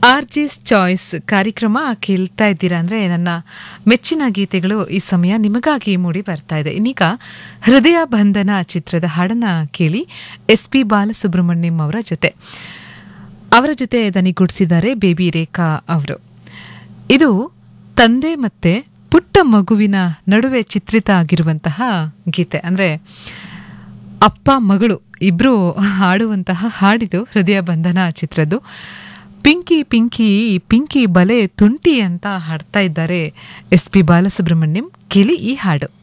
R ಜಿಸ್ choice ಕಾರ್ಯಕ್ರಮ ಕೇಳ್ತಾ ಇದ್ದೀರಾ ಅಂದ್ರೆ ನನ್ನ ಮೆಚ್ಚಿನ ಗೀತೆಗಳು ಈ ಸಮಯ ನಿಮಗಾಗಿ ಮೂಡಿ ಬರ್ತಾ ಇದೆ ಇನ್ನೀಗ ಹೃದಯ ಬಂಧನ ಚಿತ್ರದ ಹಾಡನ್ನ ಕೇಳಿ ಎಸ್ ಪಿ ಬಾಲಸುಬ್ರಹ್ಮಣ್ಯಂ ಅವರ ಜೊತೆ ಅವರ ಜೊತೆ ದನಿಗೂಡಿಸಿದ್ದಾರೆ ಬೇಬಿ ರೇಖಾ ಅವರು ಇದು ತಂದೆ ಮತ್ತೆ ಪುಟ್ಟ ಮಗುವಿನ ನಡುವೆ ಚಿತ್ರಿತ ಆಗಿರುವಂತಹ ಗೀತೆ ಅಂದ್ರೆ ಅಪ್ಪ ಮಗಳು ಇಬ್ರು ಹಾಡುವಂತಹ ಹಾಡಿದು ಹೃದಯ ಬಂಧನ ಚಿತ್ರದ್ದು ಪಿಂಕಿ ಪಿಂಕಿ ಪಿಂಕಿ ಬಲೆ ತುಂಟಿ ಅಂತ ಹಾಡ್ತಾ ಇದ್ದಾರೆ ಎಸ್ ಪಿ ಬಾಲಸುಬ್ರಹ್ಮಣ್ಯಂ ಕೇಳಿ ಈ ಹಾಡು